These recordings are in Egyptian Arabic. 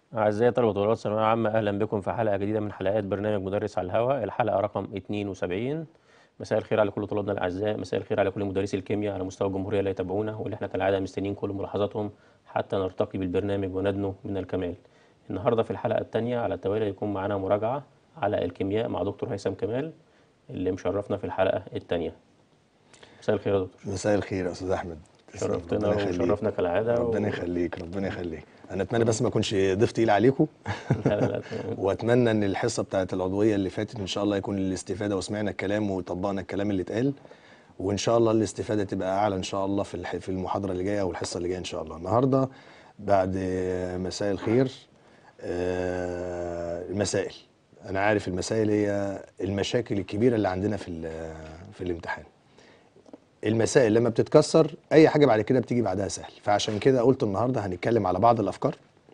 أعزائي طلبة وطلاب ثانوية عامة أهلا بكم في حلقة جديدة من حلقات برنامج مدرس على الهواء الحلقة رقم 72 مساء الخير على كل طلابنا الأعزاء مساء الخير على كل مدرسي الكيمياء على مستوى الجمهورية اللي يتابعونا واللي احنا كالعادة مستنيين كل ملاحظاتهم حتى نرتقي بالبرنامج وندنو من الكمال النهاردة في الحلقة الثانية على التوالي يكون معانا مراجعة على الكيمياء مع دكتور هيثم كمال اللي مشرفنا في الحلقة الثانية مساء الخير يا دكتور مساء الخير يا استاذ احمد شرفتنا ربنا يخليك. وشرفنا كالعادة ربنا و- يخليك ربنا يخليك انا اتمنى بس ما اكونش ضيف تقيل عليكم لا لا لا تمام. واتمنى ان الحصه بتاعت العضويه اللي فاتت ان شاء الله يكون الاستفاده وسمعنا الكلام وطبقنا الكلام اللي اتقال وان شاء الله الاستفاده تبقى اعلى ان شاء الله في الح- في المحاضره اللي جايه او الحصه اللي جايه ان شاء الله النهارده بعد مساء الخير آه، المسائل انا عارف المسائل هي المشاكل الكبيره اللي عندنا في ال- في الامتحان المسائل لما بتتكسر اي حاجه بعد كده بتيجي بعدها سهل فعشان كده قلت النهارده هنتكلم على بعض الافكار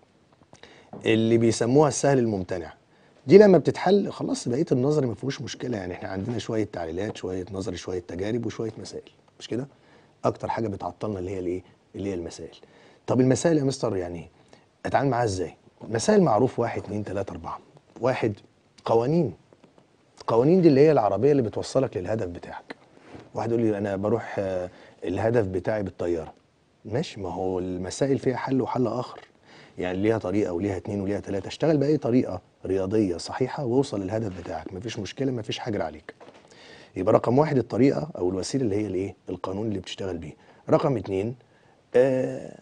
اللي بيسموها السهل الممتنع دي لما بتتحل خلاص بقيه النظري ما فيهوش مشكله يعني احنا عندنا شويه تعليلات شويه نظري شويه تجارب وشويه مسائل مش كده اكتر حاجه بتعطلنا اللي هي الايه اللي هي المسائل طب المسائل يا مستر يعني ايه اتعامل معاها ازاي مسائل معروف واحد اتنين تلاته اربعه واحد قوانين القوانين دي اللي هي العربيه اللي بتوصلك للهدف بتاعك واحد يقول لي انا بروح آه، الهدف بتاعي بالطياره ماشي ما هو المسائل فيها حل وحل اخر يعني ليها طريقه وليها اتنين وليها تلاته اشتغل باي طريقه رياضيه صحيحه واوصل للهدف بتاعك مفيش مشكله مفيش حجر عليك يبقى رقم واحد الطريقه او الوسيله اللي هي الايه القانون اللي بتشتغل بيه رقم اتنين آه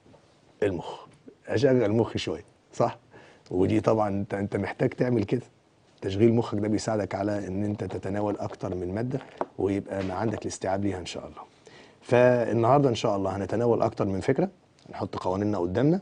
المخ اشغل مخي شويه صح ودي طبعا انت انت محتاج تعمل كده تشغيل مخك ده بيساعدك على ان انت تتناول اكتر من ماده ويبقى ما عندك الاستيعاب ليها ان شاء الله فالنهارده ان شاء الله هنتناول اكتر من فكره نحط قوانيننا قدامنا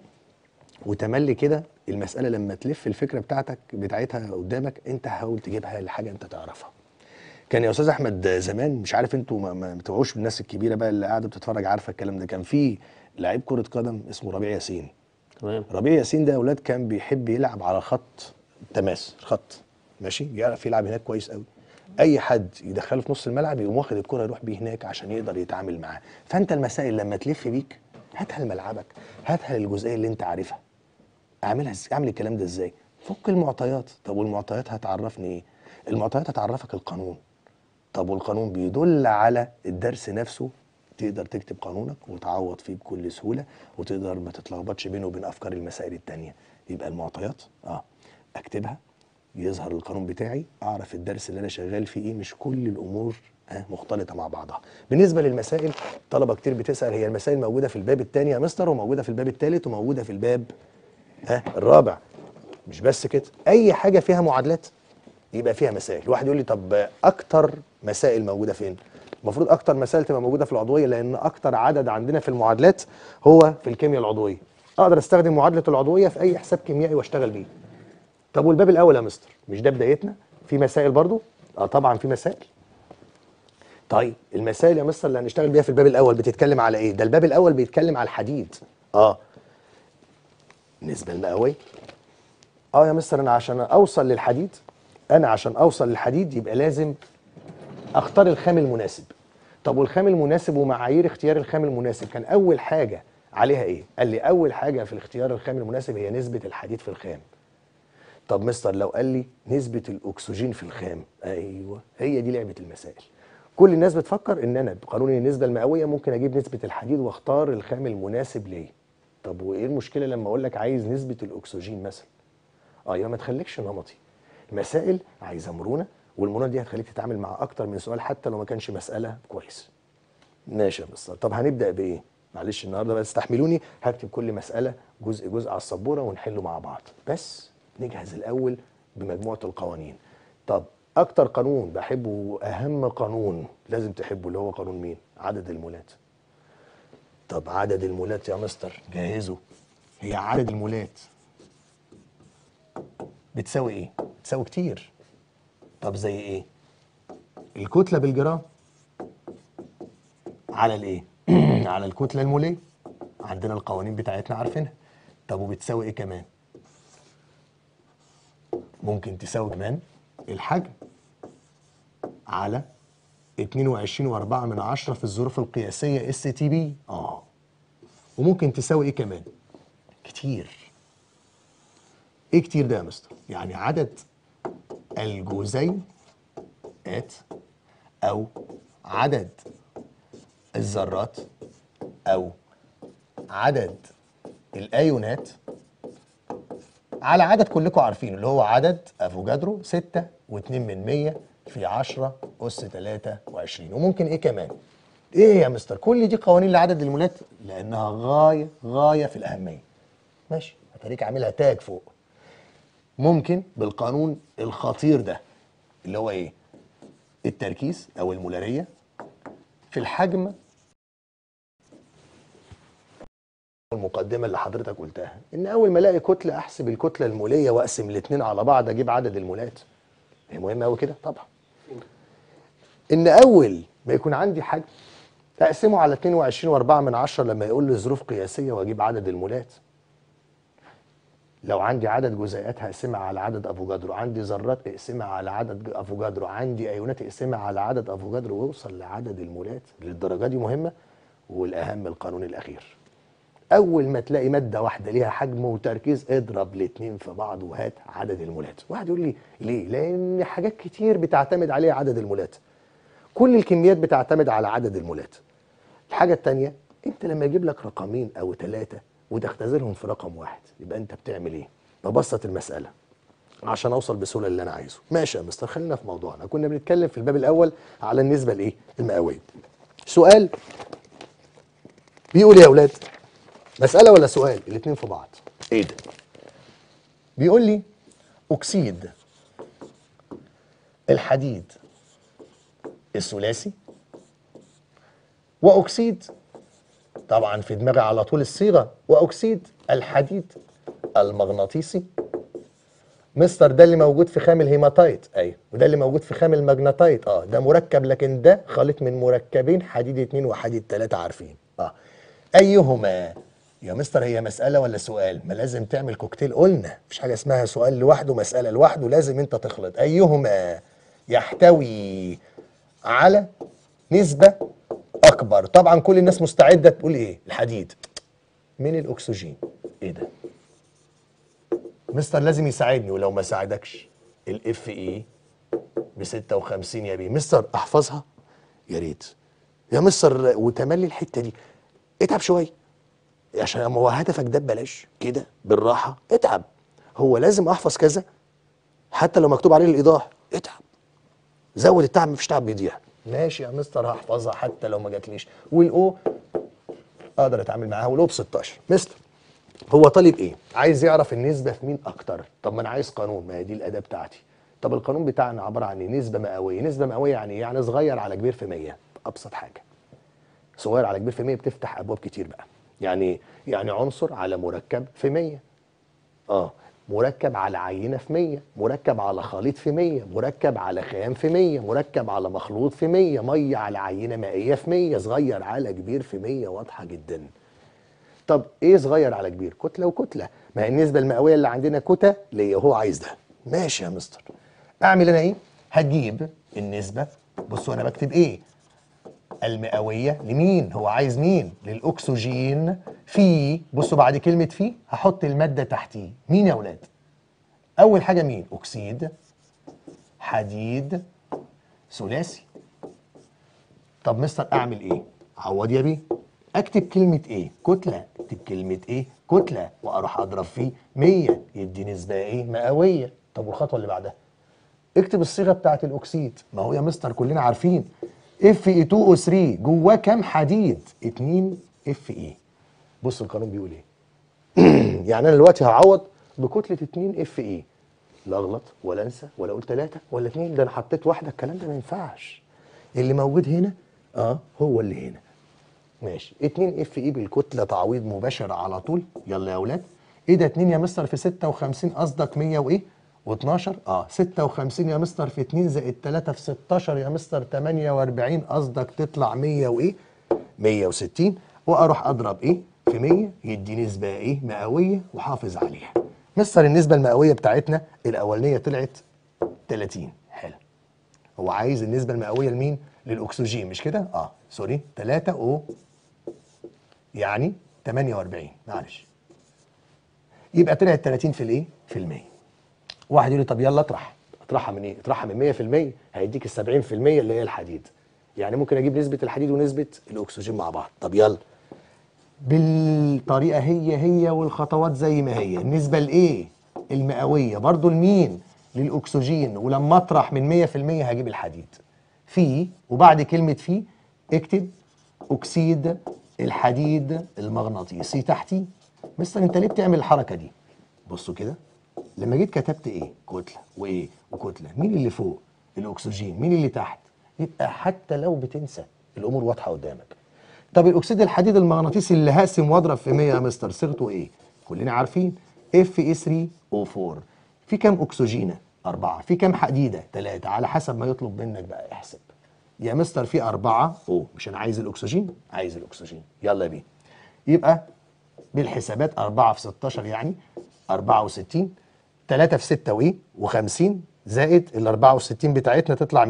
وتملي كده المساله لما تلف الفكره بتاعتك بتاعتها قدامك انت حاول تجيبها لحاجه انت تعرفها كان يا استاذ احمد زمان مش عارف انتوا ما, ما بتوعوش بالناس الكبيره بقى اللي قاعده بتتفرج عارفه الكلام ده كان في لعيب كره قدم اسمه ربيع ياسين تمام ربيع ياسين ده يا اولاد كان بيحب يلعب على خط تماس خط ماشي يعرف يلعب هناك كويس قوي اي حد يدخله في نص الملعب يقوم واخد الكره يروح بيه هناك عشان يقدر يتعامل معاه فانت المسائل لما تلف بيك هاتها لملعبك هاتها للجزئيه اللي انت عارفها اعملها ازاي اعمل الكلام ده ازاي فك المعطيات طب والمعطيات هتعرفني ايه المعطيات هتعرفك القانون طب والقانون بيدل على الدرس نفسه تقدر تكتب قانونك وتعوض فيه بكل سهوله وتقدر ما تتلخبطش بينه وبين افكار المسائل التانية يبقى المعطيات اه اكتبها يظهر القانون بتاعي اعرف الدرس اللي انا شغال فيه ايه مش كل الامور آه مختلطه مع بعضها بالنسبه للمسائل طلبه كتير بتسال هي المسائل موجوده في الباب الثاني يا مستر وموجوده في الباب الثالث وموجوده في الباب ها الرابع مش بس كده اي حاجه فيها معادلات يبقى فيها مسائل واحد يقول لي طب اكتر مسائل موجوده فين المفروض اكتر مسائل تبقى موجوده في العضويه لان اكتر عدد عندنا في المعادلات هو في الكيمياء العضويه اقدر استخدم معادله العضويه في اي حساب كيميائي واشتغل بيه طب والباب الاول يا مستر مش ده بدايتنا في مسائل برضو اه طبعا في مسائل طيب المسائل يا مستر اللي هنشتغل بيها في الباب الاول بتتكلم على ايه ده الباب الاول بيتكلم على الحديد اه النسبه المئويه اه يا مستر انا عشان اوصل للحديد انا عشان اوصل للحديد يبقى لازم اختار الخام المناسب طب والخام المناسب ومعايير اختيار الخام المناسب كان اول حاجه عليها ايه قال لي اول حاجه في الاختيار الخام المناسب هي نسبه الحديد في الخام طب مستر لو قال لي نسبه الاكسجين في الخام ايوه هي دي لعبه المسائل كل الناس بتفكر ان انا بقانون النسبه المئويه ممكن اجيب نسبه الحديد واختار الخام المناسب ليه طب وايه المشكله لما اقول لك عايز نسبه الاكسجين مثلا اه يبقى ما تخليكش نمطي المسائل عايزه مرونه والمرونه دي هتخليك تتعامل مع اكتر من سؤال حتى لو ما كانش مساله كويس ماشي يا مستر طب هنبدا بايه معلش النهارده بس استحملوني هكتب كل مساله جزء جزء على السبوره ونحله مع بعض بس نجهز الاول بمجموعه القوانين طب اكتر قانون بحبه واهم قانون لازم تحبه اللي هو قانون مين عدد المولات طب عدد المولات يا مستر جهزه هي عدد المولات بتساوي ايه بتساوي كتير طب زي ايه الكتله بالجرام على الايه على الكتله الموليه عندنا القوانين بتاعتنا عارفينها طب وبتساوي ايه كمان ممكن تساوي كمان الحجم على 22 و4 من عشرة في الظروف القياسية اس تي بي اه وممكن تساوي ايه كمان كتير ايه كتير ده يا مستر يعني عدد الجزيئات او عدد الذرات او عدد الايونات على عدد كلكم عارفينه اللي هو عدد افوجادرو 6 و2 من 100 في 10 اس 23 وممكن ايه كمان ايه يا مستر كل دي قوانين لعدد المولات لانها غايه غايه في الاهميه ماشي هتلاقيك عاملها تاج فوق ممكن بالقانون الخطير ده اللي هو ايه التركيز او المولاريه في الحجم المقدمه اللي حضرتك قلتها ان اول ما الاقي كتله احسب الكتله الموليه واقسم الاثنين على بعض اجيب عدد المولات هي مهمه قوي كده طبعا ان اول ما يكون عندي حجم اقسمه على 22 و4 من 10 لما يقول لي ظروف قياسيه واجيب عدد المولات لو عندي عدد جزيئات هقسمها على عدد افوجادرو عندي ذرات اقسمها على عدد افوجادرو عندي ايونات اقسمها على عدد افوجادرو واوصل لعدد المولات للدرجه دي مهمه والاهم القانون الاخير اول ما تلاقي ماده واحده ليها حجم وتركيز اضرب الاثنين في بعض وهات عدد المولات واحد يقول لي ليه لان حاجات كتير بتعتمد عليها عدد المولات كل الكميات بتعتمد على عدد المولات الحاجه الثانيه انت لما يجيب لك رقمين او ثلاثه وتختزلهم في رقم واحد يبقى انت بتعمل ايه ببسط المساله عشان اوصل بسهوله اللي انا عايزه ماشي يا مستر خلينا في موضوعنا كنا بنتكلم في الباب الاول على النسبه الايه المئويه سؤال بيقول يا اولاد مساله ولا سؤال الاثنين في بعض ايه ده بيقول لي اكسيد الحديد الثلاثي واكسيد طبعا في دماغي على طول الصيغه واكسيد الحديد المغناطيسي مستر ده اللي موجود في خام الهيماتايت ايوه وده اللي موجود في خام الماجنتايت اه ده مركب لكن ده خليط من مركبين حديد اتنين وحديد تلاته عارفين اه ايهما يا مستر هي مسألة ولا سؤال؟ ما لازم تعمل كوكتيل قلنا مفيش حاجة اسمها سؤال لوحده مسألة لوحده لازم انت تخلط أيهما يحتوي على نسبة أكبر طبعا كل الناس مستعدة تقول إيه؟ الحديد من الأكسجين إيه ده؟ مستر لازم يساعدني ولو ما ساعدكش الاف اي ب 56 يا بيه مستر احفظها يا ريت يا مستر وتملي الحته دي اتعب شويه عشان ما هو هدفك ده ببلاش كده بالراحه اتعب هو لازم احفظ كذا حتى لو مكتوب عليه الايضاح اتعب زود التعب مفيش تعب بيضيع ماشي يا مستر هحفظها حتى لو ما جاتليش والاو اقدر اتعامل معاها والاو ب 16 مستر هو طالب ايه عايز يعرف النسبه في مين اكتر طب ما انا عايز قانون ما هي دي الاداه بتاعتي طب القانون بتاعنا عباره عن ايه نسبه مئويه نسبه مئويه يعني ايه يعني صغير على كبير في 100 ابسط حاجه صغير على كبير في 100 بتفتح ابواب كتير بقى يعني ايه؟ يعني عنصر على مركب في 100 اه مركب على عينه في 100 مركب على خليط في 100 مركب على خام في 100 مركب على مخلوط في 100 ميه على عينه مائيه في 100 صغير على كبير في 100 واضحه جدا طب ايه صغير على كبير كتله وكتله ما هي النسبه المئويه اللي عندنا كتله اللي هو عايز ده ماشي يا مستر اعمل انا ايه هتجيب النسبه بصوا انا بكتب ايه المئويه لمين هو عايز مين للاكسجين في بصوا بعد كلمه في هحط الماده تحتيه مين يا اولاد اول حاجه مين اكسيد حديد ثلاثي طب مستر اعمل ايه عوض يا بيه اكتب كلمه ايه كتله اكتب كلمه ايه كتله واروح اضرب فيه 100 يدي نسبه ايه مئويه طب والخطوه اللي بعدها اكتب الصيغه بتاعت الاكسيد ما هو يا مستر كلنا عارفين اف اي 2 او 3 جواه كام حديد 2 اف اي بص القانون بيقول ايه يعني انا دلوقتي هعوض بكتله 2 اف اي لا اغلط ولا انسى ولا اقول ثلاثه ولا اثنين ده انا حطيت واحده الكلام ده ما ينفعش اللي موجود هنا اه هو اللي هنا ماشي 2 اف اي بالكتله تعويض مباشر على طول يلا يا اولاد ايه ده 2 يا مستر في 56 قصدك 100 وايه و12 اه 56 يا مستر في 2 زائد 3 في 16 يا مستر 48 قصدك تطلع 100 وايه 160 واروح اضرب ايه في 100 يدي نسبه ايه مئويه وحافظ عليها مستر النسبه المئويه بتاعتنا الاولانيه طلعت 30 حلو هو عايز النسبه المئويه لمين للاكسجين مش كده اه سوري 3 او يعني 48 معلش يبقى طلعت 30 في الايه في المية واحد يقول لي طب يلا اطرح اطرحها من ايه اطرحها من 100% هيديك ال 70% اللي هي الحديد يعني ممكن اجيب نسبه الحديد ونسبه الاكسجين مع بعض طب يلا بالطريقه هي هي والخطوات زي ما هي النسبه لايه المئويه برضو لمين للاكسجين ولما اطرح من 100% هجيب الحديد في وبعد كلمه في اكتب اكسيد الحديد المغناطيسي تحتي مستر انت ليه بتعمل الحركه دي بصوا كده لما جيت كتبت ايه كتله وايه وكتله مين اللي فوق الاكسجين مين اللي تحت يبقى حتى لو بتنسى الامور واضحه قدامك طب الاكسيد الحديد المغناطيسي اللي هقسم واضرب في 100 يا مستر صيغته ايه كلنا عارفين اف اي 3 او 4 في كام اكسجينه أربعة في كام حديدة ثلاثة على حسب ما يطلب منك بقى احسب يا مستر في أربعة أو مش أنا عايز الأكسجين عايز الأكسجين يلا بيه يبقى بالحسابات 4 في 16 يعني 64 3 في 6 وايه و50 زائد ال 64 بتاعتنا تطلع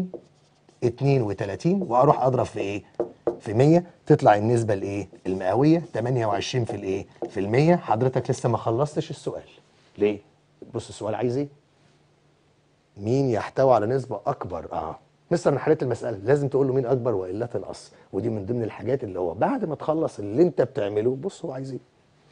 232 واروح اضرب في ايه في 100 تطلع النسبه الايه المئويه 28 في الايه في المية حضرتك لسه ما خلصتش السؤال ليه بص السؤال عايز ايه مين يحتوي على نسبه اكبر اه مستر انا حليت المساله لازم تقول له مين اكبر والا تنقص ودي من ضمن الحاجات اللي هو بعد ما تخلص اللي انت بتعمله بص هو عايز ايه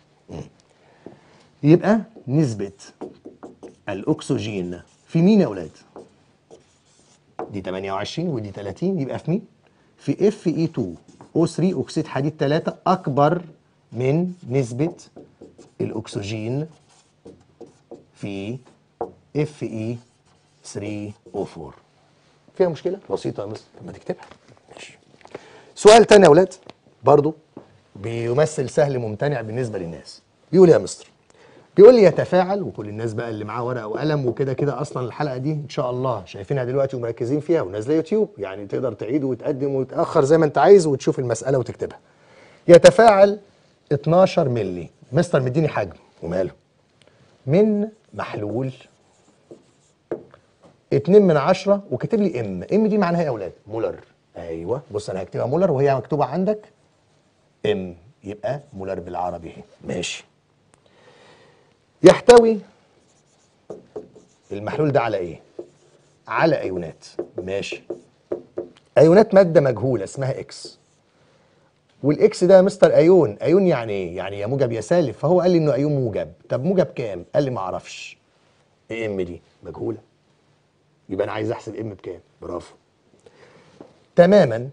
يبقى نسبة الأكسجين في مين يا أولاد؟ دي 28 ودي 30 يبقى في مين؟ في اف اي 2 او 3 أكسيد حديد 3 أكبر من نسبة الأكسجين في اف اي 3 او 4 فيها مشكلة؟ بسيطة يا مستر طب ما تكتبها ماشي سؤال تاني يا أولاد برضو بيمثل سهل ممتنع بالنسبة للناس بيقول يا مستر بيقول لي يتفاعل وكل الناس بقى اللي معاه ورقه وقلم وكده كده اصلا الحلقه دي ان شاء الله شايفينها دلوقتي ومركزين فيها ونازله يوتيوب يعني تقدر تعيد وتقدم وتاخر زي ما انت عايز وتشوف المساله وتكتبها. يتفاعل 12 مللي مستر مديني حجم وماله من محلول 2 من 10 وكاتب لي ام ام دي معناها ايه يا اولاد مولر ايوه بص انا هكتبها مولر وهي مكتوبه عندك ام يبقى مولر بالعربي اهي ماشي يحتوي المحلول ده على ايه على ايونات ماشي ايونات ماده مجهوله اسمها اكس والاكس ده يا مستر ايون ايون يعني ايه يعني يا موجب يا سالب فهو قال لي انه ايون موجب طب موجب كام قال لي ما اعرفش ايه ام دي مجهوله يبقى انا عايز احسب ام بكام برافو تماما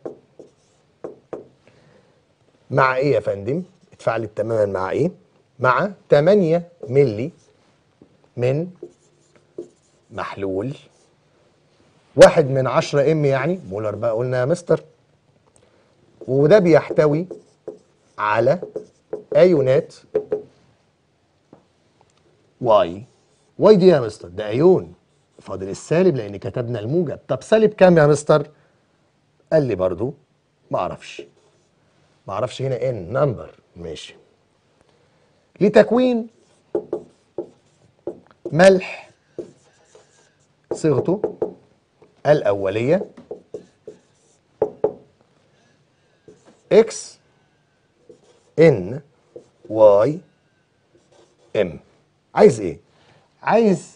مع ايه يا فندم اتفعلت تماما مع ايه مع 8 ملي من محلول واحد من 10 ام يعني مولر بقى قلنا يا مستر وده بيحتوي على ايونات واي واي دي يا مستر ده ايون فاضل السالب لان كتبنا الموجب طب سالب كام يا مستر قال لي برضو ما اعرفش ما اعرفش هنا ان نمبر ماشي لتكوين ملح صيغته الأولية اكس ان واي ام عايز ايه؟ عايز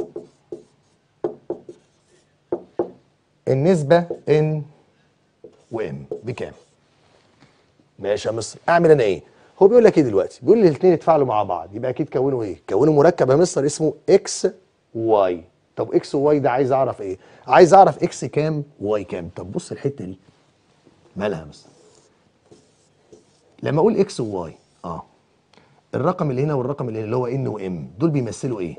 النسبة ان وام بكام؟ ماشي يا مصر اعمل انا ايه؟ هو بيقول لك ايه دلوقتي؟ بيقول لي الاثنين يتفاعلوا مع بعض يبقى اكيد كونوا ايه؟ كونوا مركب يا مستر اسمه اكس واي طب اكس وواي ده عايز اعرف ايه؟ عايز اعرف اكس كام واي كام طب بص الحته دي مالها يا مستر؟ لما اقول اكس وواي اه الرقم اللي هنا والرقم اللي هنا اللي هو ان وام دول بيمثلوا ايه؟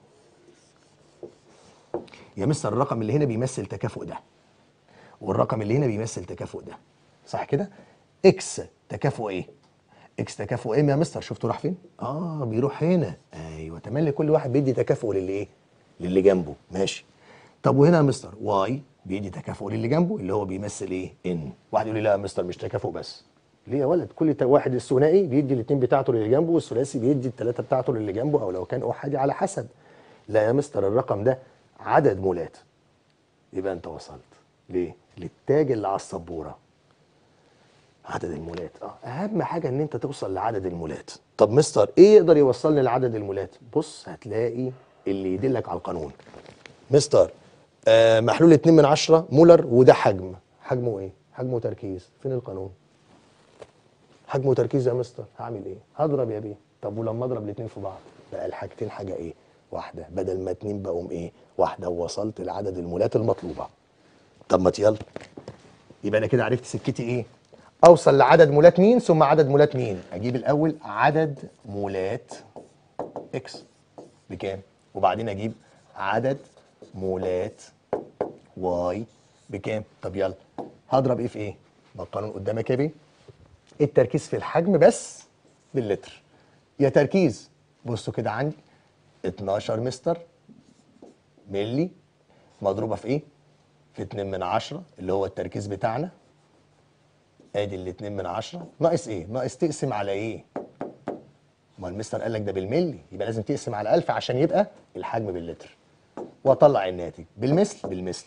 يا مستر الرقم اللي هنا بيمثل تكافؤ ده والرقم اللي هنا بيمثل تكافؤ ده صح كده؟ اكس تكافؤ ايه؟ اكس تكافؤ ام يا مستر شفتوا راح فين؟ اه بيروح هنا ايوه تملي كل واحد بيدي تكافؤ للي ايه؟ للي جنبه ماشي طب وهنا يا مستر واي بيدي تكافؤ للي جنبه اللي هو بيمثل ايه؟ ان واحد يقول لي لا يا مستر مش تكافؤ بس ليه يا ولد كل تا- واحد الثنائي بيدي الاثنين بتاعته للي جنبه والثلاثي بيدي الثلاثه بتاعته للي جنبه او لو كان احادي على حسب لا يا مستر الرقم ده عدد مولات يبقى انت وصلت ليه؟ للتاج اللي على السبوره عدد المولات اه اهم حاجه ان انت توصل لعدد المولات طب مستر ايه يقدر يوصلني لعدد المولات بص هتلاقي اللي يدلك على القانون مستر آه محلول 2 من 10 مولر وده حجم حجمه ايه حجمه تركيز فين القانون حجمه تركيز يا مستر هعمل ايه هضرب يا بيه طب ولما اضرب الاثنين في بعض بقى الحاجتين حاجه ايه واحده بدل ما اتنين بقوم ايه واحده ووصلت لعدد المولات المطلوبه طب ما يلا يبقى انا كده عرفت سكتي ايه اوصل لعدد مولات مين ثم عدد مولات مين اجيب الاول عدد مولات اكس بكام وبعدين اجيب عدد مولات واي بكام طب يلا هضرب ايه في ايه ما القانون قدامك يا بيه التركيز في الحجم بس باللتر يا تركيز بصوا كده عندي 12 مستر ملي مضروبه في ايه في 2 من 10 اللي هو التركيز بتاعنا ادي ال 2 من 10 ناقص ايه ناقص تقسم على ايه ما المستر قال لك ده بالملي يبقى لازم تقسم على 1000 عشان يبقى الحجم باللتر واطلع الناتج بالمثل بالمثل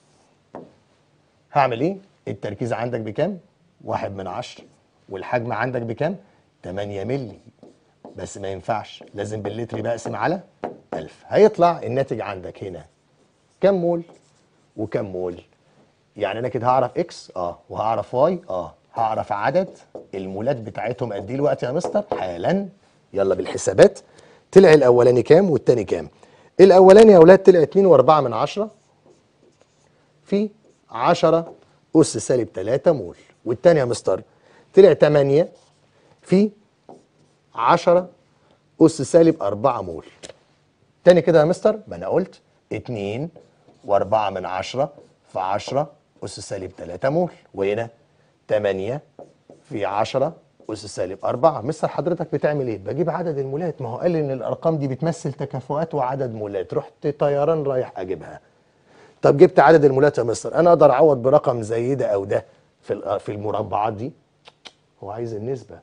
هعمل ايه التركيز عندك بكام واحد من عشرة والحجم عندك بكام 8 ملي بس ما ينفعش لازم باللتر يبقى اقسم على 1000 هيطلع الناتج عندك هنا كام مول وكام مول يعني انا كده هعرف اكس اه وهعرف واي اه هعرف عدد المولات بتاعتهم قد ايه الوقت يا مستر حالا يلا بالحسابات طلع الاولاني كام والتاني كام الاولاني يا اولاد طلع 2 و4 من 10 في 10 اس سالب 3 مول والتاني يا مستر طلع 8 في 10 اس سالب 4 مول تاني كده يا مستر ما انا قلت 2 و4 من 10 في 10 اس سالب 3 مول وهنا 8 في 10 اس سالب 4 مستر حضرتك بتعمل ايه بجيب عدد المولات ما هو قال ان الارقام دي بتمثل تكافؤات وعدد مولات رحت طيران رايح اجيبها طب جبت عدد المولات يا مستر انا اقدر اعوض برقم زي ده او ده في ال- في المربعات دي هو عايز النسبه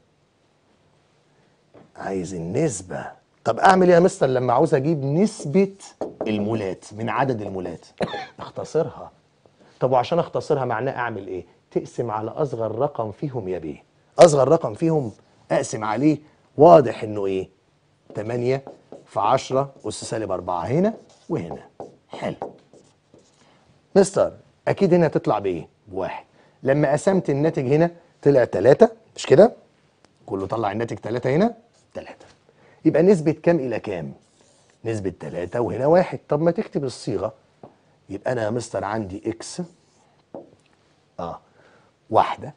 عايز النسبه طب اعمل ايه يا مستر لما عاوز اجيب نسبه المولات من عدد المولات اختصرها طب وعشان اختصرها معناه اعمل ايه تقسم على اصغر رقم فيهم يا بيه اصغر رقم فيهم اقسم عليه واضح انه ايه 8 في 10 اس سالب 4 هنا وهنا حلو مستر اكيد هنا تطلع بايه بواحد لما قسمت الناتج هنا طلع 3 مش كده كله طلع الناتج 3 هنا 3 يبقى نسبة كام إلى كام؟ نسبة 3 وهنا واحد طب ما تكتب الصيغة يبقى أنا يا مستر عندي إكس آه واحدة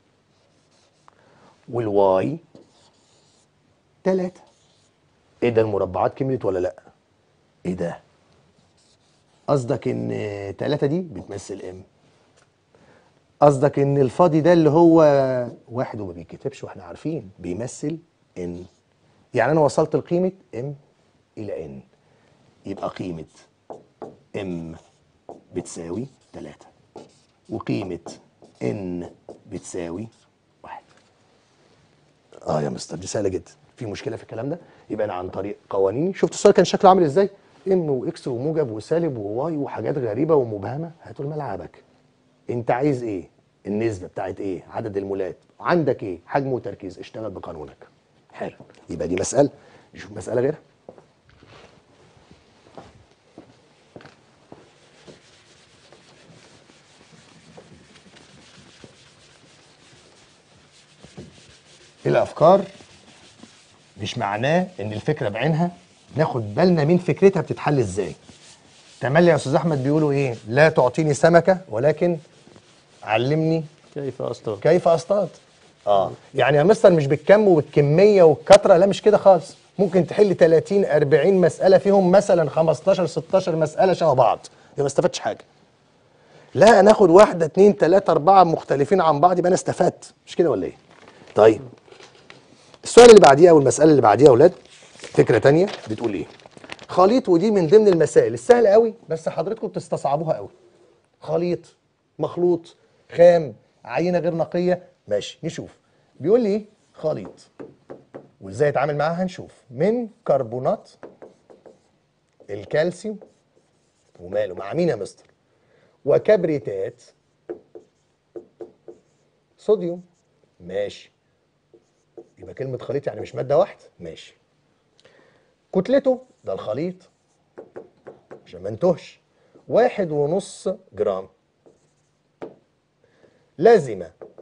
والواي 3 إيه ده المربعات كملت ولا لأ؟ إيه ده؟ قصدك إن 3 دي بتمثل إم قصدك إن الفاضي ده اللي هو واحد وما بيتكتبش واحنا عارفين بيمثل إن يعني انا وصلت لقيمه ام الى ان يبقى قيمه ام بتساوي 3 وقيمه ان بتساوي 1 اه يا مستر دي سهله جدا في مشكله في الكلام ده يبقى انا عن طريق قوانيني شفت السؤال كان شكله عامل ازاي ام واكس وموجب وسالب وواي وحاجات غريبه ومبهمه هاتوا لملعبك انت عايز ايه النسبه بتاعت ايه عدد المولات عندك ايه حجم وتركيز اشتغل بقانونك حلو يبقى دي مساله نشوف مساله غيرها الافكار مش معناه ان الفكره بعينها ناخد بالنا من فكرتها بتتحل ازاي تملي يا استاذ احمد بيقولوا ايه لا تعطيني سمكه ولكن علمني كيف اصطاد كيف اصطاد اه يعني يا مستر مش بالكم وبالكميه والكتره لا مش كده خالص ممكن تحل 30 40 مساله فيهم مثلا 15 16 مساله شبه بعض يبقى ما استفدتش حاجه لا ناخد واحده اتنين تلاته اربعه مختلفين عن بعض يبقى انا استفدت مش كده ولا ايه طيب السؤال اللي بعديه او المساله اللي بعديها يا اولاد فكره تانية بتقول ايه خليط ودي من ضمن المسائل السهله قوي بس حضرتكم بتستصعبوها قوي خليط مخلوط خام عينه غير نقيه ماشي نشوف بيقول لي ايه خليط وازاي اتعامل معاها هنشوف من كربونات الكالسيوم وماله مع مين يا مستر وكبريتات صوديوم ماشي يبقى كلمة خليط يعني مش مادة واحدة ماشي كتلته ده الخليط عشان ما انتهش واحد ونص جرام لازم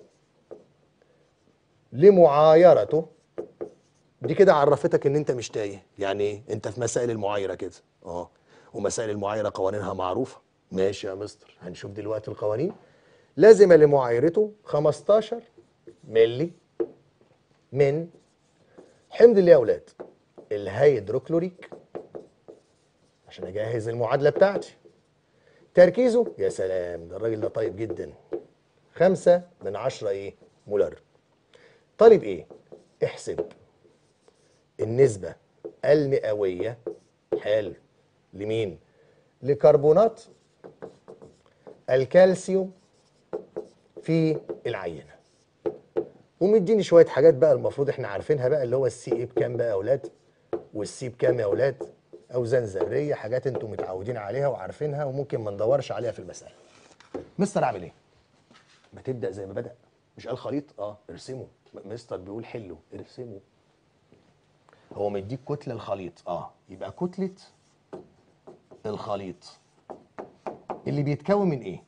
لمعايرته دي كده عرفتك ان انت مش تايه يعني ايه انت في مسائل المعايره كده اه ومسائل المعايره قوانينها معروفه ماشي يا مستر هنشوف دلوقتي القوانين لازم لمعايرته 15 ملي من حمض اللي يا اولاد الهيدروكلوريك عشان اجهز المعادله بتاعتي تركيزه يا سلام ده الراجل ده طيب جدا خمسة من عشرة ايه مولر طالب ايه احسب النسبة المئوية حلو لمين لكربونات الكالسيوم في العينة ومديني شوية حاجات بقى المفروض احنا عارفينها بقى اللي هو السي ايه بكام بقى يا اولاد والسي بكام يا اولاد اوزان ذرية حاجات انتم متعودين عليها وعارفينها وممكن ما ندورش عليها في المسألة مستر اعمل ايه ما تبدأ زي ما بدأ مش قال خليط اه ارسمه م- مستر بيقول حله ارسمه هو مديك كتلة الخليط اه يبقى كتلة الخليط اللي بيتكون من ايه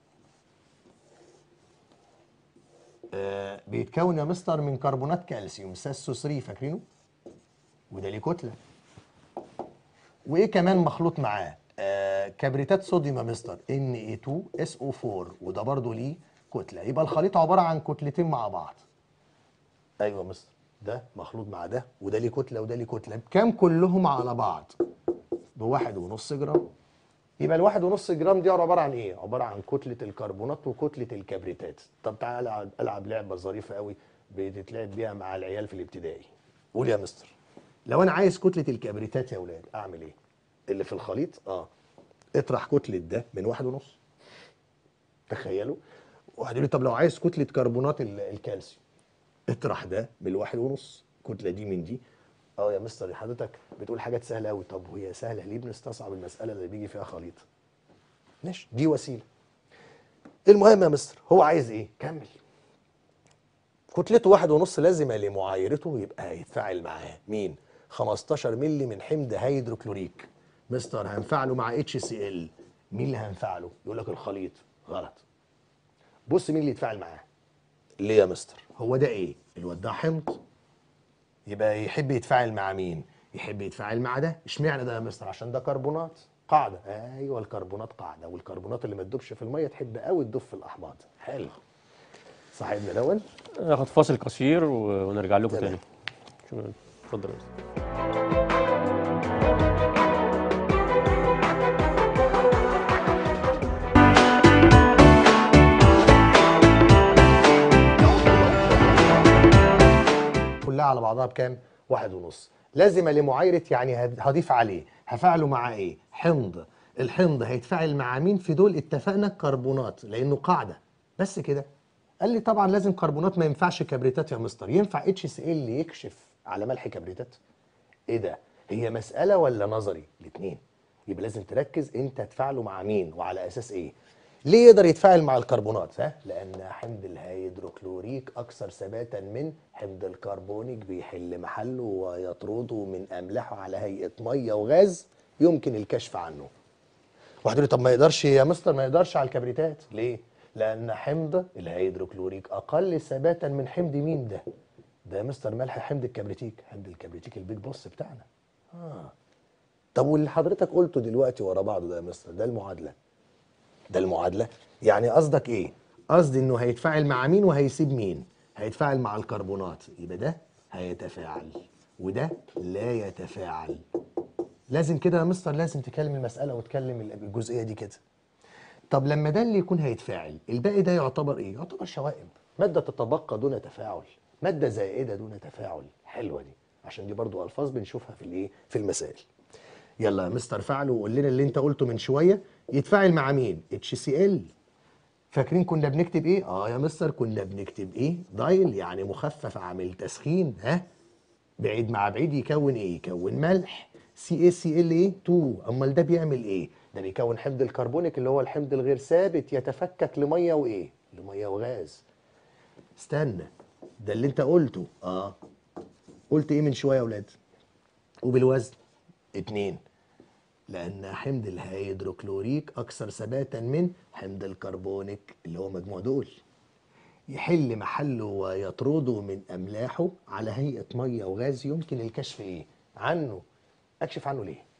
آه بيتكون يا مستر من كربونات كالسيوم ساسو 3 فاكرينه وده ليه كتله وايه كمان مخلوط معاه آه كبريتات صوديوم يا مستر Na2SO4 وده برضه ليه كتله يبقى الخليط عباره عن كتلتين مع بعض ايوه يا مستر ده مخلوط مع ده وده ليه كتله وده ليه كتله بكام كلهم على بعض بواحد ونص جرام يبقى الواحد ونص جرام دي عباره عن ايه؟ عباره عن كتله الكربونات وكتله الكبريتات. طب تعالى العب, ألعب لعبه ظريفه قوي بتتلعب بيها مع العيال في الابتدائي. قول يا مستر. لو انا عايز كتله الكبريتات يا اولاد اعمل ايه؟ اللي في الخليط اه اطرح كتله ده من واحد ونص. تخيلوا واحد يقول لي طب لو عايز كتله كربونات ال- الكالسيوم اطرح ده من الواحد ونص الكتله دي من دي اه يا مستر حضرتك بتقول حاجات سهله قوي طب وهي سهله ليه بنستصعب المساله اللي بيجي فيها خليط ماشي دي وسيله المهم يا مستر هو عايز ايه كمل كتلته واحد ونص لازمه لمعايرته يبقى هيتفاعل معاه مين 15 مللي من حمض هيدروكلوريك مستر هنفعله مع اتش سي ال مين اللي هنفعله يقول لك الخليط غلط بص مين اللي يتفاعل معاه ليه يا مستر هو ده ايه الواد ده حمض يبقى يحب يتفاعل مع مين يحب يتفاعل مع ده اشمعنى ده يا مستر عشان ده كربونات قاعده ايوه الكربونات قاعده والكربونات اللي ما تدوبش في الميه تحب قوي تدوب في الاحماض حلو صاحبنا دون ناخد فاصل قصير و- ونرجع لكم تمام. تاني شكراً. اتفضل يا مستر. كلها على بعضها بكام؟ واحد ونص لازم لمعايرة يعني هد- هضيف عليه هفعله مع ايه؟ حمض الحمض هيتفاعل مع مين في دول اتفقنا كربونات لانه قاعدة بس كده قال لي طبعا لازم كربونات ما ينفعش كبريتات يا مستر ينفع اتش سي ال يكشف على ملح كبريتات ايه ده هي مسألة ولا نظري الاثنين يبقى لازم تركز انت تفعله مع مين وعلى اساس ايه ليه يقدر يتفاعل مع الكربونات ها لان حمض الهيدروكلوريك اكثر ثباتا من حمض الكربونيك بيحل محله ويطرده من املاحه على هيئه ميه وغاز يمكن الكشف عنه واحد يقول لي طب ما يقدرش يا مستر ما يقدرش على الكبريتات ليه لان حمض الهيدروكلوريك اقل ثباتا من حمض مين ده ده يا مستر ملح حمض الكبريتيك حمض الكبريتيك البيج بوس بتاعنا اه طب واللي حضرتك قلته دلوقتي ورا بعضه ده يا مستر ده المعادله ده المعادله يعني قصدك ايه قصدي انه هيتفاعل مع مين وهيسيب مين هيتفاعل مع الكربونات يبقى ده هيتفاعل وده لا يتفاعل لازم كده يا مستر لازم تكلم المساله وتكلم الجزئيه دي كده طب لما ده اللي يكون هيتفاعل الباقي ده يعتبر ايه يعتبر شوائب ماده تتبقى دون تفاعل ماده زائده دون تفاعل حلوه دي عشان دي برضو الفاظ بنشوفها في الايه في المسائل يلا يا مستر فعله وقول لنا اللي انت قلته من شويه يتفاعل مع مين اتش سي ال فاكرين كنا بنكتب ايه اه يا مستر كنا بنكتب ايه دايل يعني مخفف عامل تسخين ها بعيد مع بعيد يكون ايه يكون ملح سي اس سي ال ايه 2 امال ده بيعمل ايه ده بيكون حمض الكربونيك اللي هو الحمض الغير ثابت يتفكك لميه وايه لميه وغاز استنى ده اللي انت قلته اه قلت ايه من شويه يا اولاد وبالوزن اتنين لان حمض الهيدروكلوريك اكثر ثباتا من حمض الكربونيك اللي هو مجموع دول يحل محله ويطرده من املاحه على هيئه ميه وغاز يمكن الكشف ايه عنه اكشف عنه ليه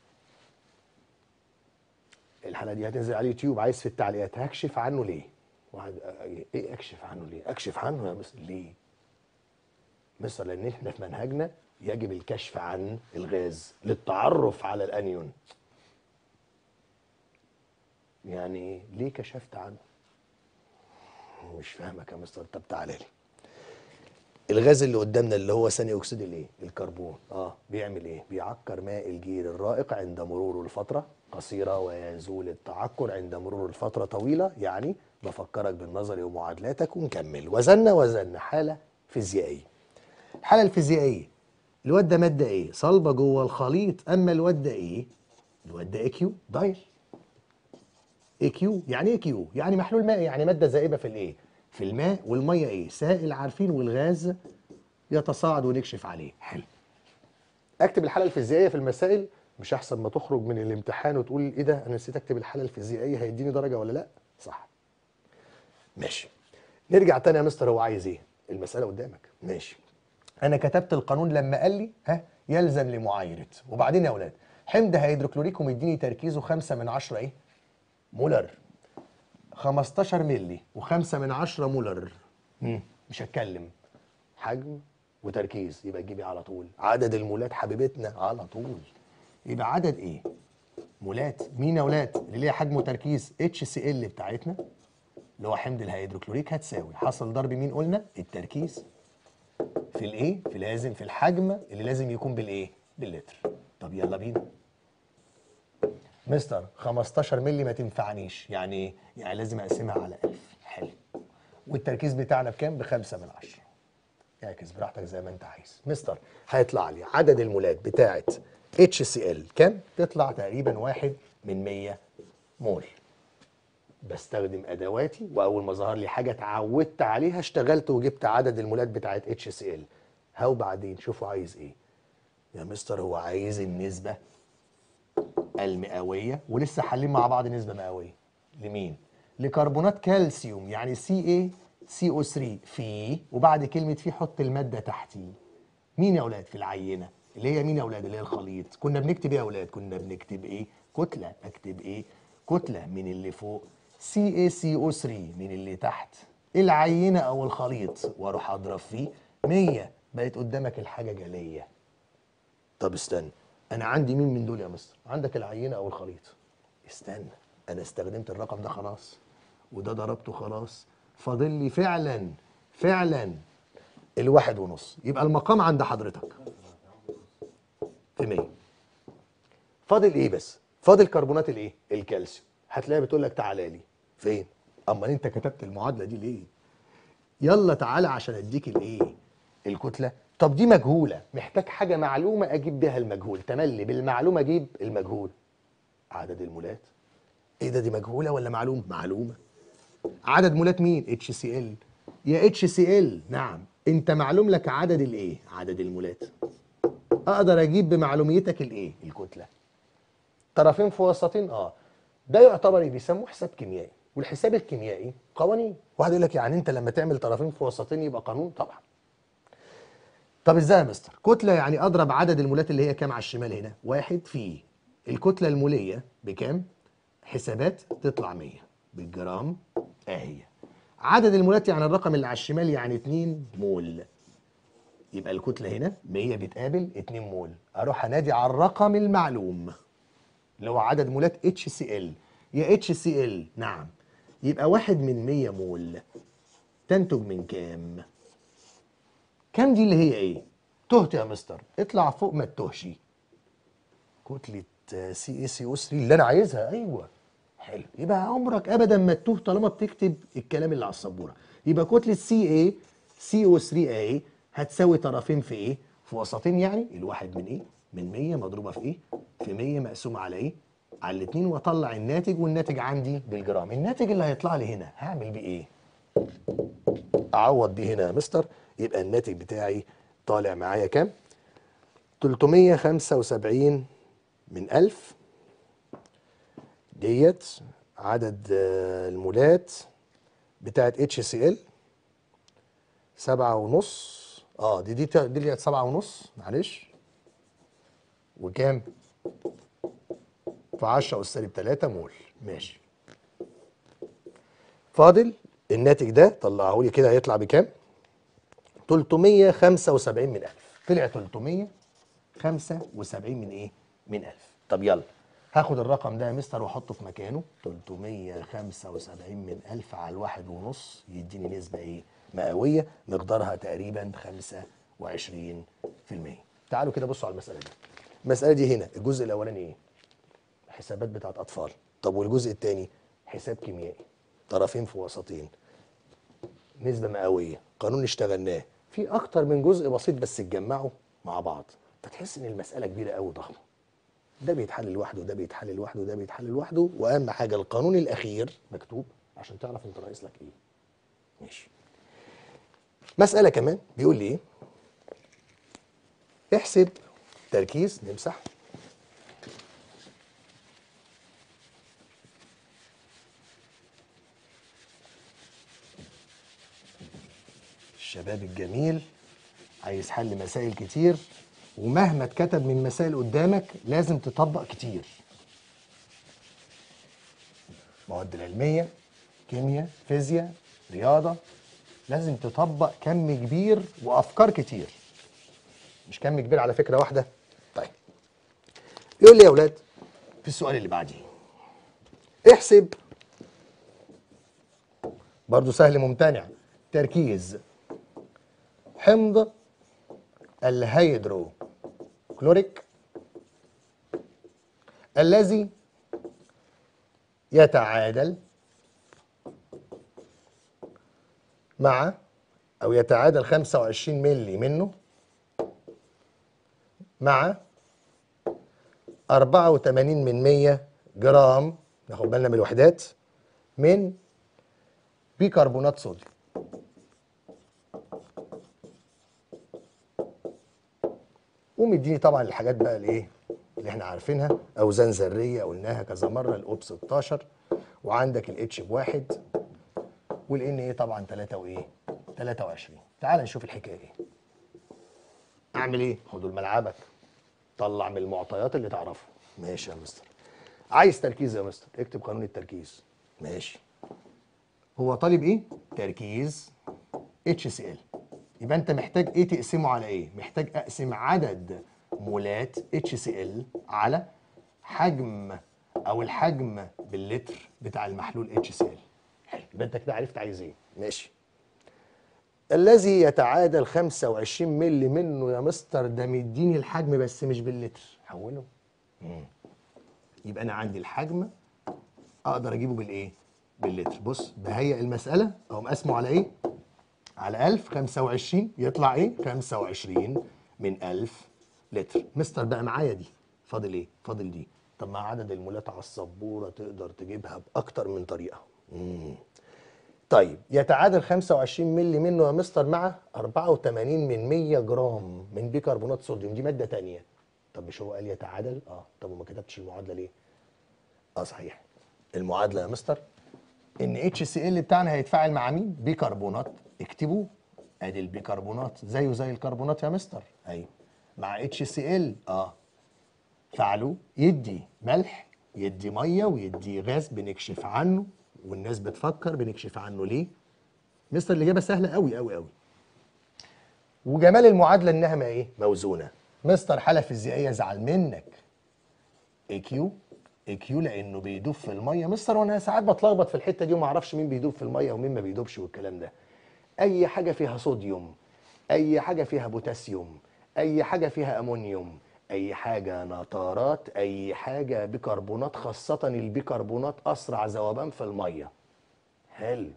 الحلقه دي هتنزل على اليوتيوب عايز في التعليقات هكشف عنه ليه واحد ايه اكشف عنه ليه اكشف عنه يا مستر ليه مستر لان احنا في منهجنا يجب الكشف عن الغاز للتعرف على الانيون يعني ايه ليه كشفت عنه مش فاهمك يا مستر طب تعالى لي الغاز اللي قدامنا اللي هو ثاني اكسيد الايه الكربون اه بيعمل ايه بيعكر ماء الجير الرائق عند مروره لفتره قصيره ويزول التعكر عند مرور الفتره طويله يعني بفكرك بالنظري ومعادلاتك ونكمل وزننا وزننا حاله فيزيائيه الحاله الفيزيائيه الواد ده ماده ايه صلبه جوه الخليط اما الواد ده ايه الواد ده اي كيو دايل اي كيو يعني ايه كيو يعني محلول مائي يعني ماده ذائبه في الايه في الماء والميه ايه سائل عارفين والغاز يتصاعد ونكشف عليه حلو اكتب الحاله الفيزيائيه في المسائل مش احسن ما تخرج من الامتحان وتقول ايه ده انا نسيت اكتب الحاله الفيزيائيه هيديني درجه ولا لا صح ماشي نرجع تاني يا مستر هو عايز ايه المساله قدامك ماشي انا كتبت القانون لما قال لي ها يلزم لمعايره وبعدين يا اولاد حمض هيدروكلوريك ومديني تركيزه 5 من 10 ايه مولر 15 مللي و5 من 10 مولر مم. مش هتكلم حجم وتركيز يبقى تجيبي على طول عدد المولات حبيبتنا على طول يبقى عدد ايه مولات مين يا اولاد اللي ليها حجم وتركيز اتش سي ال بتاعتنا اللي هو حمض الهيدروكلوريك هتساوي حصل ضرب مين قلنا التركيز في الايه في لازم في الحجم اللي لازم يكون بالايه باللتر طب يلا بينا مستر 15 مللي ما تنفعنيش يعني ايه يعني لازم اقسمها على 1000 حلو والتركيز بتاعنا بكام بخمسة من عشرة اعكس براحتك زي ما انت عايز مستر هيطلع لي عدد المولات بتاعه اتش سي ال كام تطلع تقريبا واحد من 100 مول بستخدم ادواتي واول ما ظهر لي حاجه اتعودت عليها اشتغلت وجبت عدد المولات بتاعه اتش سي ال هاو بعدين شوفوا عايز ايه يا مستر هو عايز النسبه المئويه ولسه حالين مع بعض نسبه مئويه لمين لكربونات كالسيوم يعني سي اي سي او 3 في وبعد كلمه في حط الماده تحتيه مين يا اولاد في العينه اللي هي مين يا اولاد اللي هي الخليط كنا بنكتب ايه يا اولاد كنا بنكتب ايه كتله اكتب ايه كتله من اللي فوق سي اي سي او 3 من اللي تحت العينه او الخليط واروح اضرب فيه 100 بقت قدامك الحاجه جاليه طب استنى انا عندي مين من دول يا مستر عندك العينه او الخليط استنى انا استخدمت الرقم ده خلاص وده ضربته خلاص فاضل لي فعلا فعلا الواحد ونص يبقى المقام عند حضرتك في 100 فاضل ايه بس فاضل كربونات الايه الكالسيوم هتلاقيها بتقول لك تعالى لي فين اما انت كتبت المعادله دي ليه يلا تعالى عشان اديك الايه الكتله طب دي مجهوله محتاج حاجه معلومه اجيب بيها المجهول تملي بالمعلومه اجيب المجهول عدد المولات ايه ده دي مجهوله ولا معلومه معلومه عدد مولات مين اتش سي ال يا اتش سي ال نعم انت معلوم لك عدد الايه عدد المولات اقدر اجيب بمعلوميتك الايه الكتله طرفين في وسطين اه ده يعتبر ايه بيسموه حساب كيميائي والحساب الكيميائي قوانين واحد يقول لك يعني انت لما تعمل طرفين في وسطين يبقى قانون طبعا طب ازاي يا مستر كتله يعني اضرب عدد المولات اللي هي كام على الشمال هنا واحد في الكتله الموليه بكام حسابات تطلع 100 بالجرام اهي عدد المولات يعني الرقم اللي على الشمال يعني 2 مول يبقى الكتله هنا 100 بتقابل 2 مول اروح انادي على الرقم المعلوم اللي هو عدد مولات اتش سي ال يا اتش سي ال نعم يبقى واحد من 100 مول تنتج من كام كام دي اللي هي ايه تهت يا مستر اطلع فوق ما تتهش كتله سي اي سي او 3 اللي انا عايزها ايوه حلو يبقى عمرك ابدا ما تتوه طالما بتكتب الكلام اللي على السبوره يبقى كتله سي اي سي او 3 اي هتساوي طرفين في ايه في وسطين يعني الواحد من ايه من 100 مضروبه في ايه في 100 مقسوم على ايه على الاثنين واطلع الناتج والناتج عندي بالجرام الناتج اللي هيطلع لي هنا هعمل بيه ايه اعوض بيه هنا يا مستر يبقى الناتج بتاعي طالع معايا كام 375 من 1000 ديت عدد آه، المولات بتاعت اتش سي ال سبعة ونص اه دي دي دي اللي كانت سبعة ونص معلش وكام؟ في 10 أس سالب 3 مول ماشي فاضل الناتج ده طلعه لي كده هيطلع بكام؟ 375 من 1000 طلع 375 من ايه؟ من 1000 طب يلا هاخد الرقم ده يا مستر واحطه في مكانه 375 من 1000 على الواحد ونص يديني نسبة ايه؟ مئوية مقدارها تقريبا 25% تعالوا كده بصوا على المسألة دي المسألة دي هنا الجزء الأولاني ايه؟ حسابات بتاعت أطفال طب والجزء الثاني حساب كيميائي طرفين في وسطين نسبة مئوية قانون اشتغلناه في أكتر من جزء بسيط بس اتجمعوا مع بعض فتحس إن المسألة كبيرة قوي ضخمة ده بيتحل لوحده وده بيتحل لوحده وده بيتحل لوحده وأهم حاجة القانون الأخير مكتوب عشان تعرف أنت ناقص لك إيه ماشي مسألة كمان بيقول لي إيه احسب تركيز نمسح الشباب الجميل عايز حل مسائل كتير ومهما اتكتب من مسائل قدامك لازم تطبق كتير مواد العلمية كيمياء فيزياء رياضة لازم تطبق كم كبير وأفكار كتير مش كم كبير على فكرة واحدة طيب يقول لي يا أولاد في السؤال اللي بعديه احسب برضو سهل ممتنع تركيز حمض الهيدرو كلوريك الذي يتعادل مع أو يتعادل 25 ملي منه مع 84 من 100 جرام ناخد بالنا من الوحدات من بيكربونات صوديوم ومديني طبعا الحاجات بقى الايه اللي احنا عارفينها اوزان ذريه قلناها كذا مره الاوب 16 وعندك الاتش بواحد والان ايه طبعا 3 وايه 23 تعال نشوف الحكايه ايه اعمل ايه خدوا ملعبك طلع من المعطيات اللي تعرفها ماشي يا مستر عايز تركيز يا مستر اكتب قانون التركيز ماشي هو طالب ايه تركيز اتش سي ال يبقى انت محتاج ايه تقسمه على ايه محتاج اقسم عدد مولات اتش سي ال على حجم او الحجم باللتر بتاع المحلول اتش سي ال حلو يبقى انت كده عرفت عايز ايه ماشي الذي يتعادل 25 ملي منه يا مستر ده مديني الحجم بس مش باللتر حوله مم. يبقى انا عندي الحجم اقدر اجيبه بالايه باللتر بص بهيئ المساله او مقسمه على ايه على 1000 25 يطلع ايه 25 من 1000 لتر مستر بقى معايا دي فاضل ايه فاضل دي طب مع عدد المولات على السبوره تقدر تجيبها باكتر من طريقه مم. طيب يتعادل 25 ملي منه يا مستر مع 84 من 100 جرام من بيكربونات صوديوم دي ماده تانية طب مش هو قال يتعادل اه طب وما كتبتش المعادله ليه اه صحيح المعادله يا مستر ان اتش سي ال بتاعنا هيتفاعل مع مين بيكربونات اكتبوا ادي البيكربونات زيه زي الكربونات يا مستر ايوه مع اتش سي ال اه فعلوا يدي ملح يدي ميه ويدي غاز بنكشف عنه والناس بتفكر بنكشف عنه ليه مستر الاجابه سهله قوي قوي قوي وجمال المعادله انها ما ايه موزونه مستر حاله فيزيائيه زعل منك اي كيو اي كيو لانه بيدوب في الميه مستر وانا ساعات بتلخبط في الحته دي وما اعرفش مين بيدوب في الميه ومين ما بيدوبش والكلام ده اي حاجه فيها صوديوم اي حاجه فيها بوتاسيوم اي حاجه فيها امونيوم اي حاجه نترات اي حاجه بيكربونات خاصه البيكربونات اسرع ذوبان في الميه حلو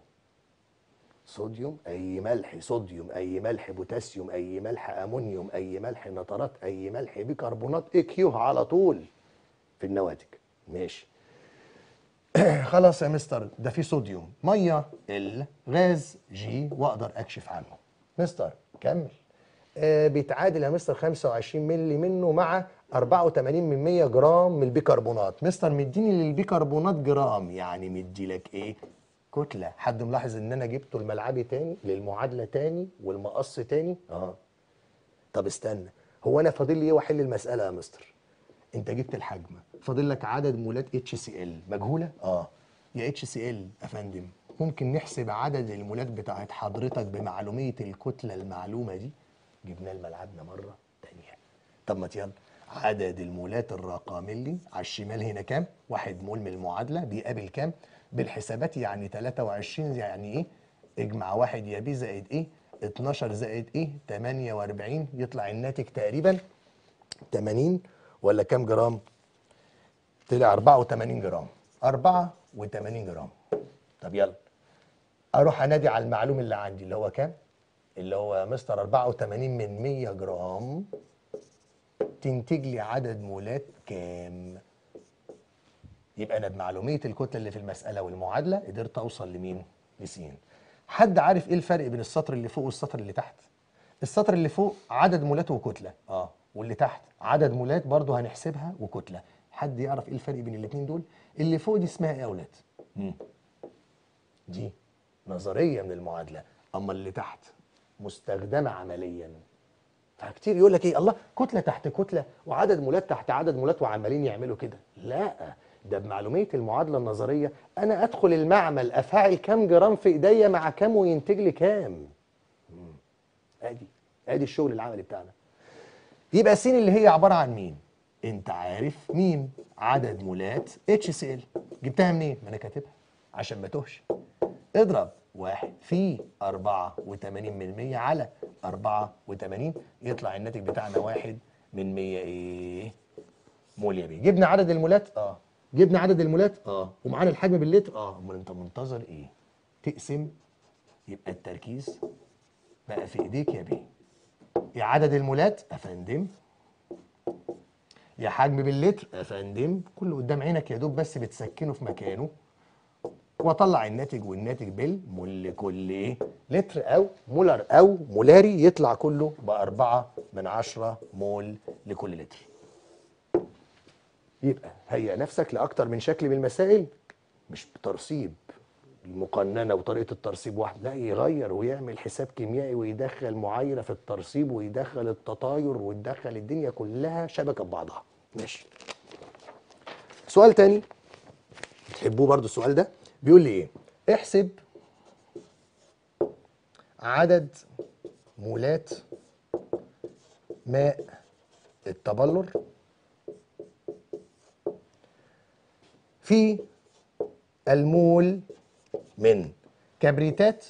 صوديوم اي ملح صوديوم اي ملح بوتاسيوم اي ملح امونيوم اي ملح نترات اي ملح بيكربونات اي كيو على طول في النواتج ماشي خلاص يا مستر ده في صوديوم ميه ال غاز جي واقدر اكشف عنه مستر كمل آه بيتعادل يا مستر 25 مللي منه مع 84 من 100 جرام من البيكربونات مستر مديني للبيكربونات جرام يعني مدي لك ايه كتله حد ملاحظ ان انا جبته الملعبي تاني للمعادله تاني والمقص تاني اه طب استنى هو انا فاضل لي ايه واحل المساله يا مستر انت جبت الحجم فاضل لك عدد مولات اتش سي ال مجهوله اه يا اتش سي ال يا فندم ممكن نحسب عدد المولات بتاعت حضرتك بمعلوميه الكتله المعلومه دي جبناه لملعبنا مره تانية طب ما يلا عدد المولات الرقملي على الشمال هنا كام واحد مول من المعادله بيقابل كام بالحسابات يعني 23 يعني ايه اجمع واحد يا بي زائد ايه 12 زائد ايه 48 يطلع الناتج تقريبا 80 ولا كام جرام طلع 84 جرام 84 جرام طب يلا اروح انادي على المعلوم اللي عندي اللي هو كام اللي هو مستر 84 من 100 جرام تنتج لي عدد مولات كام يبقى انا بمعلوميه الكتله اللي في المساله والمعادله قدرت اوصل لمين لسين حد عارف ايه الفرق بين السطر اللي فوق والسطر اللي تحت السطر اللي فوق عدد مولات وكتله اه واللي تحت عدد مولات برضه هنحسبها وكتله حد يعرف ايه الفرق بين الاثنين دول اللي فوق دي اسمها ايه يا اولاد مم. دي نظريه من المعادله اما اللي تحت مستخدمه عمليا فكتير يقول لك ايه الله كتله تحت كتله وعدد مولات تحت عدد مولات وعمالين يعملوا كده لا ده بمعلوميه المعادله النظريه انا ادخل المعمل افعل كام جرام في ايديا مع كام وينتج لي كام مم. ادي ادي الشغل العملي بتاعنا يبقى س اللي هي عباره عن مين انت عارف مين عدد مولات اتش سي ال جبتها منين ما انا كاتبها عشان ما توهش اضرب واحد في 84 من 100 على 84 يطلع الناتج بتاعنا واحد من 100 ايه مول يا بيه جبنا عدد المولات اه جبنا عدد المولات اه ومعانا الحجم باللتر اه امال انت منتظر ايه تقسم يبقى التركيز بقى في ايديك يا بيه يا عدد المولات يا فندم يا حجم باللتر يا فندم كله قدام عينك يا دوب بس بتسكنه في مكانه واطلع الناتج والناتج بالمول كل ايه لتر او مولر او مولاري يطلع كله بأربعة من عشرة مول لكل لتر يبقى هيئ نفسك لأكتر من شكل من المسائل مش بترسيب المقننة وطريقة الترسيب واحد لا يغير ويعمل حساب كيميائي ويدخل معايرة في الترسيب ويدخل التطاير ويدخل الدنيا كلها شبكة ببعضها ماشي سؤال تاني تحبوه برضو السؤال ده بيقول لي ايه احسب عدد مولات ماء التبلور في المول من كبريتات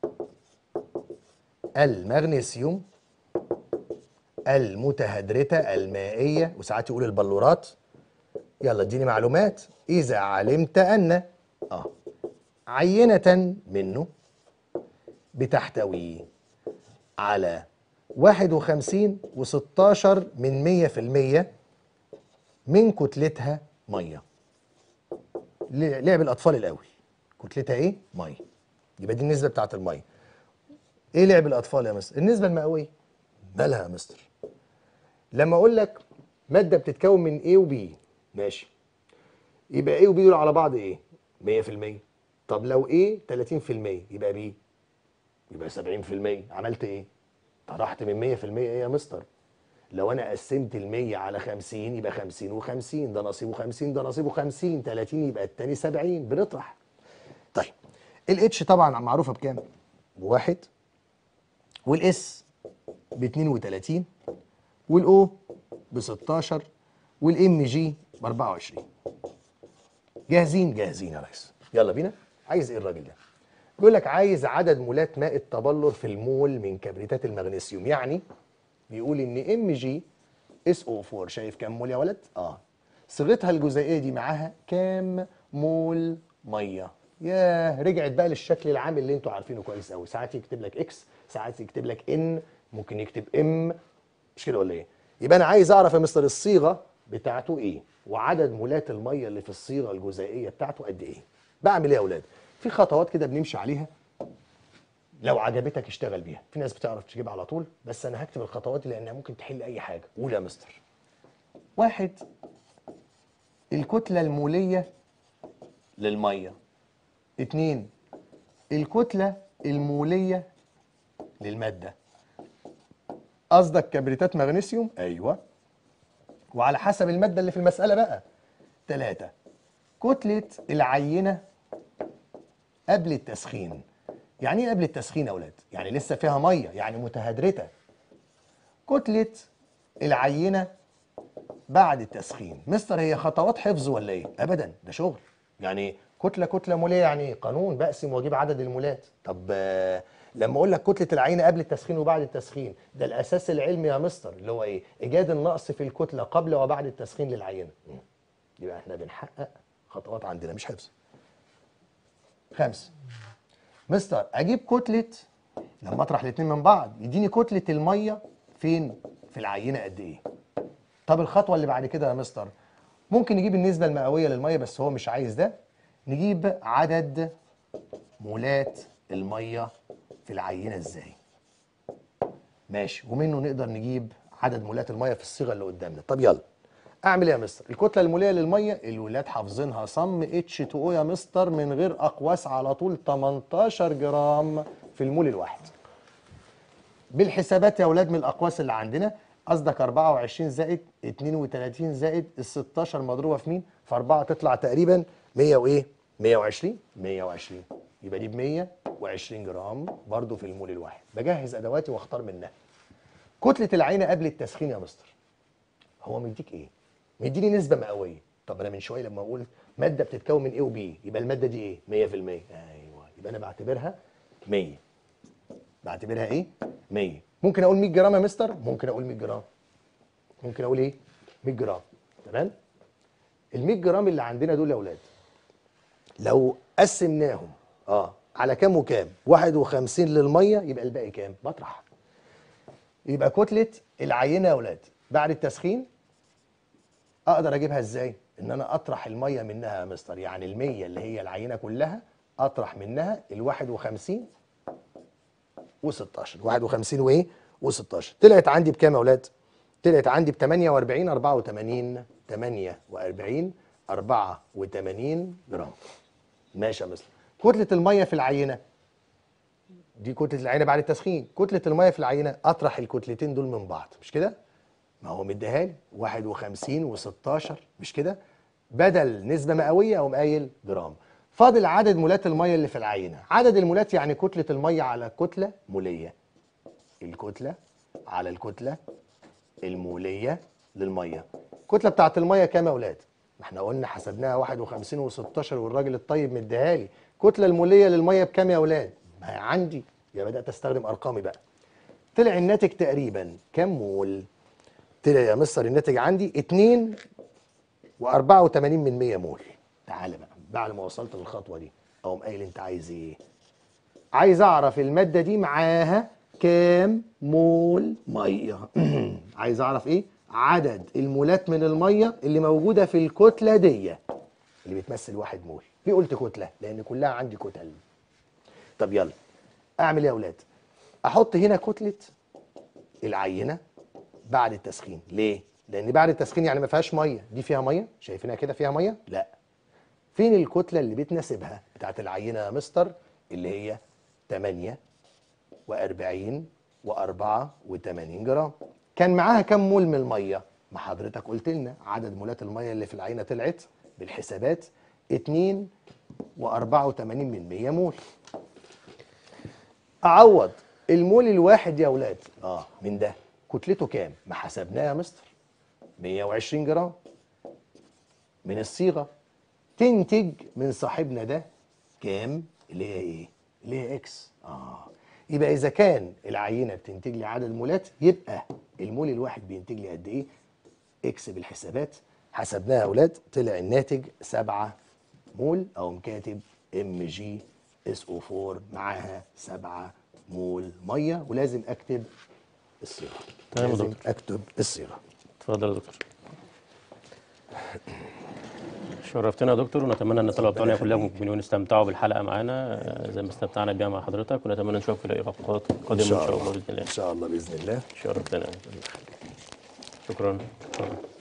المغنيسيوم المتهدرته المائيه وساعات يقول البلورات يلا اديني معلومات اذا علمت ان اه عينه منه بتحتوي على 51 و16 من 100 في المية من كتلتها ميه ل- لعب الاطفال الاول كتلتها ايه ميه يبقى دي النسبه بتاعت الميه ايه لعب الاطفال يا مستر النسبه المئويه مالها يا مستر لما اقول لك ماده بتتكون من A و B ماشي يبقى A و B دول على بعض ايه 100% طب لو A 30% يبقى B يبقى 70% عملت ايه طرحت من 100% ايه يا مستر لو انا قسمت ال 100 على 50 يبقى 50 و50 ده نصيبه 50 ده نصيبه 50 30 يبقى التاني 70 بنطرح طيب الاتش طبعا معروفه بكام؟ بواحد والاس ب 32 والاو ب 16 والام جي ب 24 جاهزين جاهزين يا ريس يلا بينا عايز ايه الراجل ده بيقول لك عايز عدد مولات ماء التبلور في المول من كبريتات المغنيسيوم يعني بيقول ان ام جي اس او 4 شايف كام مول يا ولد اه صيغتها الجزيئيه دي معاها كام مول ميه ياه رجعت بقى للشكل العام اللي انتوا عارفينه كويس قوي ساعات يكتب لك اكس ساعات يكتب لك ان ممكن يكتب ام مش كده ولا ايه يبقى انا عايز اعرف يا مستر الصيغه بتاعته ايه وعدد مولات الميه اللي في الصيغه الجزيئيه بتاعته قد ايه بعمل ايه يا اولاد في خطوات كده بنمشي عليها لو عجبتك اشتغل بيها في ناس بتعرف تجيبها على طول بس انا هكتب الخطوات دي لانها ممكن تحل اي حاجه قول يا مستر واحد الكتله الموليه للميه اتنين الكتله الموليه للماده قصدك كبريتات مغنيسيوم ايوه وعلى حسب الماده اللي في المساله بقى ثلاثة كتلة العينة قبل التسخين يعني ايه قبل التسخين يا اولاد يعني لسه فيها ميه يعني متهدرته كتله العينه بعد التسخين مستر هي خطوات حفظ ولا ايه ابدا ده شغل يعني كتله كتله موليه يعني إيه؟ قانون بقسم واجيب عدد المولات طب آه، لما اقول لك كتله العينه قبل التسخين وبعد التسخين ده الاساس العلمي يا مستر اللي هو ايه ايجاد النقص في الكتله قبل وبعد التسخين للعينه مم. يبقى احنا بنحقق خطوات عندنا مش حفظ خمسه مستر اجيب كتله لما اطرح الاثنين من بعض يديني كتله الميه فين في العينه قد ايه طب الخطوه اللي بعد كده يا مستر ممكن نجيب النسبه المئويه للميه بس هو مش عايز ده نجيب عدد مولات الميه في العينه ازاي ماشي ومنه نقدر نجيب عدد مولات الميه في الصيغه اللي قدامنا طب يلا اعمل ايه يا مستر الكتله الموليه للميه الولاد حافظينها صم اتش 2 او يا مستر من غير اقواس على طول 18 جرام في المول الواحد بالحسابات يا اولاد من الاقواس اللي عندنا قصدك 24 زائد 32 زائد ال 16 مضروبه في مين؟ في 4 تطلع تقريبا 100 وايه؟ 120 120 يبقى دي ب 120 جرام برضو في المول الواحد بجهز ادواتي واختار منها كتله العينه قبل التسخين يا مستر هو مديك ايه؟ مديني نسبه مئويه طب انا من شويه لما اقول ماده بتتكون من ايه وبي يبقى الماده دي ايه؟ 100% ايوه يبقى انا بعتبرها 100 بعتبرها ايه؟ 100 ممكن اقول 100 جرام يا مستر؟ ممكن اقول 100 جرام ممكن اقول ايه؟ 100 جرام تمام؟ ال 100 جرام اللي عندنا دول يا اولاد لو قسمناهم اه على كام وكام؟ 51 للميه يبقى الباقي كام؟ بطرح يبقى كتله العينه يا اولاد بعد التسخين اقدر اجيبها ازاي؟ ان انا اطرح الميه منها يا مستر يعني ال 100 اللي هي العينه كلها اطرح منها ال 51 و16 51 وايه و16 طلعت عندي بكام يا اولاد طلعت عندي ب 48 84 48 84 جرام ماشي يا مستر كتله الميه في العينه دي كتله العينه بعد التسخين كتله الميه في العينه اطرح الكتلتين دول من بعض مش كده ما هو مديها لي 51 و16 مش كده بدل نسبه مئويه اقوم قايل جرام فاضل عدد مولات الميه اللي في العينه عدد المولات يعني كتله الميه على كتله موليه الكتله على الكتله الموليه للميه الكتله بتاعت الميه كام يا اولاد ما احنا قلنا حسبناها 51 و16 والراجل الطيب مديها لي الكتله الموليه للميه بكام يا اولاد ما هي عندي يا بدات استخدم ارقامي بقى طلع الناتج تقريبا كام مول طلع يا مستر الناتج عندي 2 و84 من 100 مول تعالى بقى بعد ما وصلت للخطوه دي اقوم قايل انت عايز ايه عايز اعرف الماده دي معاها كام مول ميه عايز اعرف ايه عدد المولات من الميه اللي موجوده في الكتله دي اللي بتمثل واحد مول ليه قلت كتله لان كلها عندي كتل طب يلا اعمل ايه يا اولاد احط هنا كتله العينه بعد التسخين ليه لان بعد التسخين يعني ما فيهاش ميه دي فيها ميه شايفينها كده فيها ميه لا فين الكتله اللي بتناسبها بتاعت العينه يا مستر اللي هي 8 و40 و84 جرام كان معاها كام مول من الميه ما حضرتك قلت لنا عدد مولات الميه اللي في العينه طلعت بالحسابات 2 و84 من 100 مول اعوض المول الواحد يا اولاد اه من ده كتلته كام ما حسبناه يا مستر 120 جرام من الصيغه تنتج من صاحبنا ده كام اللي هي ايه اللي هي اكس اه يبقى اذا كان العينه بتنتج لي عدد مولات يبقى المول الواحد بينتج لي قد ايه اكس بالحسابات حسبناها يا اولاد طلع الناتج 7 مول او مكاتب ام جي اس او 4 معاها 7 مول ميه ولازم اكتب الصيغه تمام يا لازم دكتور. اكتب الصيغه اتفضل يا دكتور شرفتنا يا دكتور ونتمنى ان الطلبه بتوعنا ربنا كلهم يخليك. يكونوا استمتعوا بالحلقه معانا آه، زي ما استمتعنا بيها مع حضرتك ونتمنى نشوفك في لقاءات قادمه ان شاء الله باذن الله ان شاء الله باذن الله شرفتنا شكرا شكرا